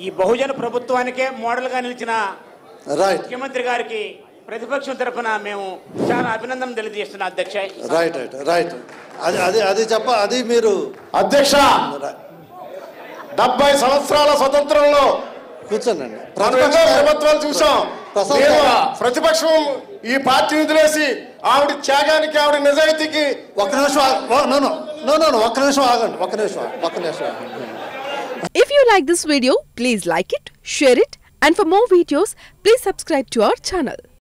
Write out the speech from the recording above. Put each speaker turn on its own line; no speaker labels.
ఈ బహుజన ప్రభుత్వానికే మోడల్గా నిలిచిన
రైట్
ముఖ్యమంత్రి గారికి ప్రతిపక్షం తరఫున మేము చాలా అభినందన తెలియజేస్తున్నాం అధ్యక్ష
రైట్ రైట్ రైట్ అది అది అది చెప్ప అది మీరు
అధ్యక్ష డెబ్బై సంవత్సరాల స్వతంత్రంలో
కూర్చోండి
మనం ఎన్నో ప్రభుత్వాలు చూసాం
ప్రసాద్
నేను
గారు.
ప్రతిపక్షం ఈ పార్టీ నిధులేసి ఆవిడ త్యాగానికి ఆవిడ నిజాయితీకి
ఒక్క నిమిషం ఆగ- ఓ, no no no no no, ఒక్క నిమిషం ఆగండి ఒక్క నిమిషం ఆగండి, ఒక్క నిమిషం ఆగండి.
If you like this video, please like it, share it, and for more videos, please subscribe to our channel.